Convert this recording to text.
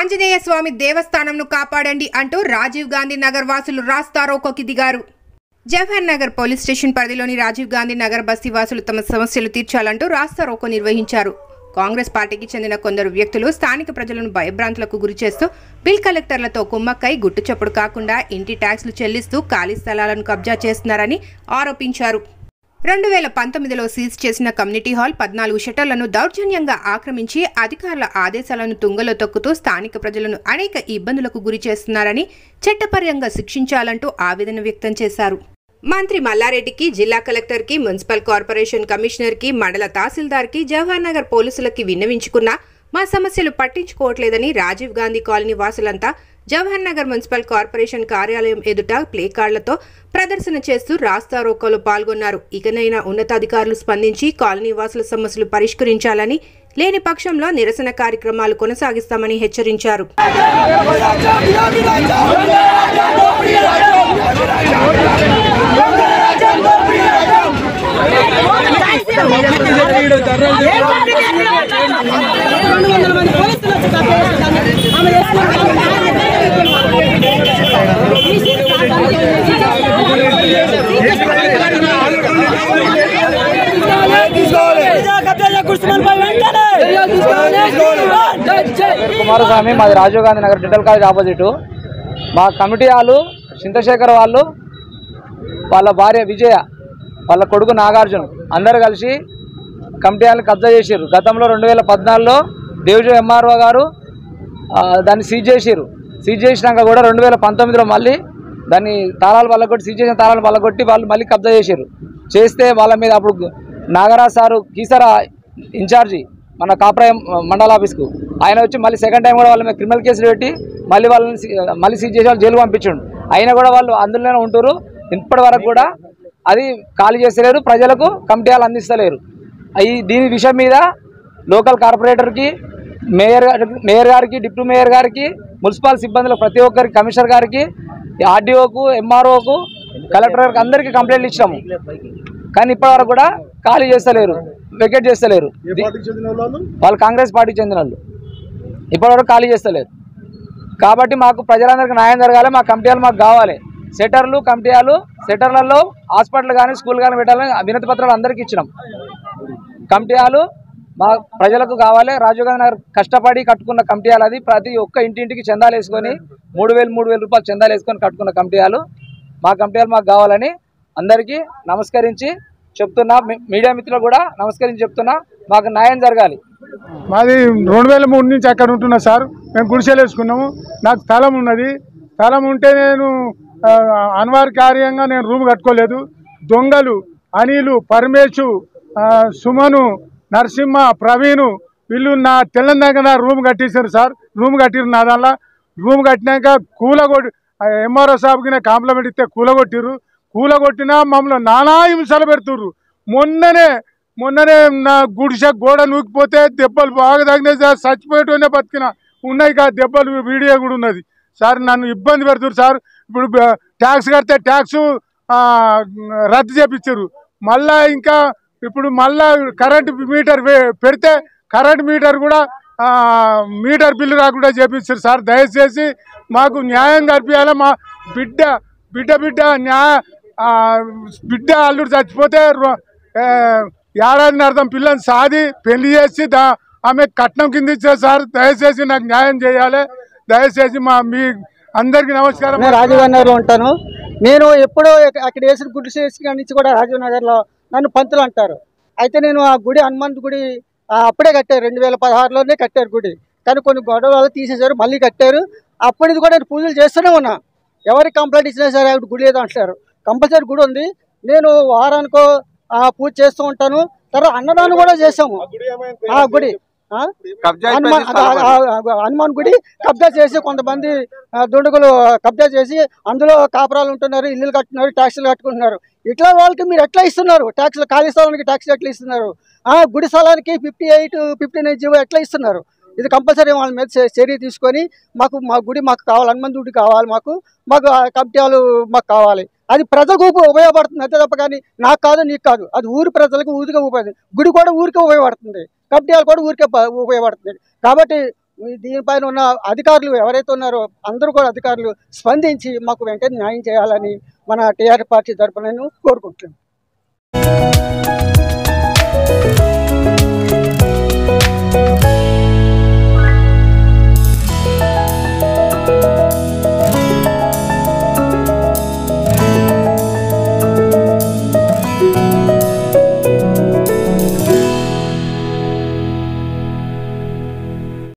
ఆంజనేయ స్వామి దేవస్థానంను కాపాడండి అంటూ రాజీవ్ గాంధీ నగర్ వాసులు రాస్తారోకోకి దిగారు జవహర్ నగర్ పోలీస్ స్టేషన్ పరిధిలోని రాజీవ్ గాంధీ నగర్ బస్తీ వాసులు తమ సమస్యలు తీర్చాలంటూ రాస్తారోకో నిర్వహించారు కాంగ్రెస్ పార్టీకి చెందిన కొందరు వ్యక్తులు స్థానిక ప్రజలను భయభ్రాంతులకు గురి చేస్తూ బిల్ కలెక్టర్లతో కుమ్మక్కై గుట్టు చప్పుడు కాకుండా ఇంటి ట్యాక్స్లు చెల్లిస్తూ ఖాళీ స్థలాలను కబ్జా చేస్తున్నారని ఆరోపించారు రెండు వేల పంతొమ్మిదిలో సీజ్ చేసిన కమ్యూనిటీ హాల్ పద్నాలుగు షట్టర్లను దౌర్జన్యంగా ఆక్రమించి అధికారుల ఆదేశాలను తుంగలో తొక్కుతూ స్థానిక ప్రజలను అనేక ఇబ్బందులకు గురి చేస్తున్నారని చట్టపరంగా శిక్షించాలంటూ ఆవేదన వ్యక్తం చేశారు మంత్రి మల్లారెడ్డికి జిల్లా కలెక్టర్కి మున్సిపల్ కార్పొరేషన్ కమిషనర్కి మండల తహసీల్దార్కి జవహర్ నగర్ పోలీసులకి విన్నవించుకున్నా మా సమస్యలు పట్టించుకోవట్లేదని రాజీవ్ గాంధీ కాలనీ వాసులంతా జవహర్ నగర్ మున్సిపల్ కార్పొరేషన్ కార్యాలయం ఎదుట ప్లే కార్డులతో ప్రదర్శన చేస్తూ రాస్తా రోకోలో పాల్గొన్నారు ఇకనైనా ఉన్నతాధికారులు స్పందించి కాలనీ వాసుల సమస్యలు పరిష్కరించాలని లేని పక్షంలో నిరసన కార్యక్రమాలు కొనసాగిస్తామని హెచ్చరించారు రెండు వందల మంది పోలీసులు వచ్చి తప్పేస్తాను ఆమె కుమారస్వామి మాది Rajiv Gandhi Nagar dental college opposite మా కమిటీ వాళ్ళు చింతశేఖర్ వాళ్ళు వాళ్ళ భార్య విజయ వాళ్ళ కొడుకు నాగార్జున అందరు కలిసి కమిటీ వాళ్ళని కబ్జా చేసారు గతంలో రెండు వేల పద్నాలుగులో డివిజన్ ఎంఆర్ఓ గారు ఆ, దాన్ని సీజ్ చేసారు సీజ్ చేసినాక కూడా రెండు వేల పంతొమ్మిదిలో మళ్ళీ దాన్ని తాళాలు పల్లగొట్టి సీజ్ చేసిన తాళాలు పల్లగొట్టి వాళ్ళు మళ్ళీ కబ్జా చేసారు చేస్తే వాళ్ళ మీద అప్పుడు నాగరాజ్ సారు కీసరా ఇన్ఛార్జి మన కాప్రాయం మండల ఆఫీస్కు ఆయన వచ్చి మళ్ళీ సెకండ్ టైం కూడా వాళ్ళ మీద క్రిమినల్ కేసులు పెట్టి మళ్ళీ వాళ్ళని సీ- మళ్ళీ సీజ్ చేసి వాళ్ళు జైలు పంపించండు అయినా కూడా వాళ్ళు అందులోనే ఉంటారు ఇప్పటి వరకు కూడా అది ఖాళీ చేస్తలేరు ప్రజలకు కమిటీ వాళ్ళు అందిస్తలేరు ఈ దీని విషయం మీద లోకల్ కార్పొరేటర్కి మేయర్ గారి- మేయర్ గారికి డిప్యూటీ మేయర్ గారికి మున్సిపల్ సిబ్బందులకు ప్రతి ఒక్కరికి కమిషనర్ గారికి ఆర్డీఓకు ఎంఆర్ఓకు కలెక్టర్ గారికి అందరికీ కంప్లైంట్లు ఇచ్చాము కానీ ఇప్పటివరకు కూడా ఖాళీ చేస్తలేరు వెకేట్ చేస్తలేరు వాళ్ళు కాంగ్రెస్ పార్టీకి చెందిన వాళ్ళు ఇప్పటివరకు ఖాళీ చేస్తలేరు కాబట్టి మాకు ప్రజలందరికీ న్యాయం జరగాలి మా కమిటీలు మాకు కావాలి సెటర్లు కమిటీలు సెటర్లలో హాస్పిటల్ కానీ స్కూల్ కానీ పెట్టాలని వినతి పత్రాలు అందరికీ ఇచ్చినాం కమిటీలు మా ప్రజలకు కావాలి రాజీవ్ గాంధీ నగర్ కష్టపడి కట్టుకున్న కమిటీలు అది ప్రతి ఒక్క ఇంటింటికి చందాలు వేసుకొని మూడు వేలు మూడు వేల రూపాయలు చందాలు వేసుకొని కట్టుకున్న కమిటీలు మా కమిటీలు మాకు కావాలని అందరికీ నమస్కరించి చెప్తున్నా మీ- మీడియా మిత్రులు కూడా నమస్కరించి చెప్తున్నా మాకు న్యాయం జరగాలి మాది రెండు వేల మూడు నుంచి అక్కడ ఉంటున్నా సార్ మేము గుడిసెలు వేసుకున్నాము నాకు స్థలం ఉన్నది స్థలం ఉంటే నేను ఆ, అనివార్యకార్యంగా నేను రూమ్ కట్టుకోలేదు దొంగలు అనిలు పరమేశు ఆ, సుమను నరసింహ ప్రవీణు వీళ్ళు నా తెలంగాణ నా రూమ్ కట్టేశారు సార్ రూమ్ కట్టిరు నా దానిలో రూమ్ కట్టినాక కూలగొట్టి ఎంఆర్ఓ సాబ్కి కాంప్లిమెంట్ ఇస్తే కూలగొట్టిరు కూలగొట్టినా మమ్మల్ని నానా హింసలు పెడుతుర్రు మొన్ననే మొన్ననే నా గుడిసె గోడ నూకిపోతే దెబ్బలు బాగా తగినాయి సార్ చచ్చిపోయేటోనే బతికిన ఉన్నాయి కా దెబ్బలు వీడియో కూడా ఉన్నది సార్ నన్ను ఇబ్బంది పెడుతున్నారు సార్ ఇప్పుడు బ- ట్యాక్స్ కడితే ట్యాక్స్ ఆ, రద్దు చేపించారు మళ్ళా ఇంకా ఇప్పుడు మళ్ళా కరెంట్ మీటర్ వే- పెడితే కరెంట్ మీటర్ కూడా ఆ, మీటర్ బిల్లు రాకుండా చేపిస్తారు సార్ దయచేసి మాకు న్యాయం కల్పించాలి మా బిడ్డ బిడ్డ బిడ్డ న్యాయ ఆ, బిడ్డ అల్లుడు చచ్చిపోతే రొ- ఆ, ఏడాదిని అర్థం పిల్లని సాది పెళ్లి చేసి దా ఆమె కట్నం కింద ఇచ్చారు సార్ దయచేసి నాకు న్యాయం చేయాలి దయచేసి మా మీ అందరికీ నమస్కారం నేను రాజీవ్ నగర్లో ఉంటాను నేను ఎప్పుడో ఎక్క- అక్కడ వేసిన గుడి చేసిన నుంచి కూడా రాజీవ్ నగర్లో నన్ను పంతులు అంటారు అయితే నేను ఆ గుడి హనుమంత్ గుడి ఆ, అప్పుడే కట్టారు రెండు వేల పదహారులోనే కట్టారు గుడి కానీ కొన్ని గొడవలు తీసేశారు మళ్ళీ కట్టారు అప్పటిది కూడా నేను పూజలు చేస్తూనే ఉన్నా ఎవరికి కంప్లైంట్ ఇచ్చినా సరే ఆవిడ గుడి ఏదో అంటారు కంపల్సరీ గుడి ఉంది నేను వారానికో ఆ, పూజ చేస్తూ ఉంటాను తర్వాత అన్నదానం కూడా చేసాము ఆ గుడి ఆ? హనుమాన్ ఆ- ఆ- ఆ- హనుమాన్ గుడి కబ్జా చేసి కొంతమంది ఆ, దుండగులు కబ్జా చేసి అందులో కాపురాలు ఉంటున్నారు ఇల్లులు కట్టున్నారు ట్యాక్సీలు కట్టుకుంటున్నారు ఇట్లా వాళ్ళకి మీరు ఎట్లా ఇస్తున్నారు ట్యాక్సీలు ఖాళీ స్థలానికి ట్యాక్సీ ఎట్లా ఇస్తున్నారు ఆ గుడి స్థలానికి fifty eight fifty nine GO ఎట్లా ఇస్తున్నారు ఇది కంపల్సరీ వాళ్ళ మీద చే- చర్య తీసుకొని మాకు మా గుడి మాకు కావాలి హనుమంత్ గుడి కావాలి మాకు మాకు ఆ కమిటీలు మాకు కావాలి అది ప్రజలకు ఉప- ఉపయోగపడుతుంది అంతే తప్ప కానీ నాకు కాదు నీకు కాదు అది ఊరి ప్రజలకు ఊరికే ఉపయోగపడుతుంది గుడి కూడా ఊరికే ఉపయోగపడుతుంది కమిటీలు కూడా ఊరికే ప- ఉపయోగపడుతుంది కాబట్టి ఈ దీనిపైన ఉన్న అధికారులు ఎవరైతే ఉన్నారో అందరూ కూడా అధికారులు స్పందించి మాకు వెంటనే న్యాయం చేయాలని మన టీఆర్ పార్టీ తరఫున నేను కోరుకుంటున్నాను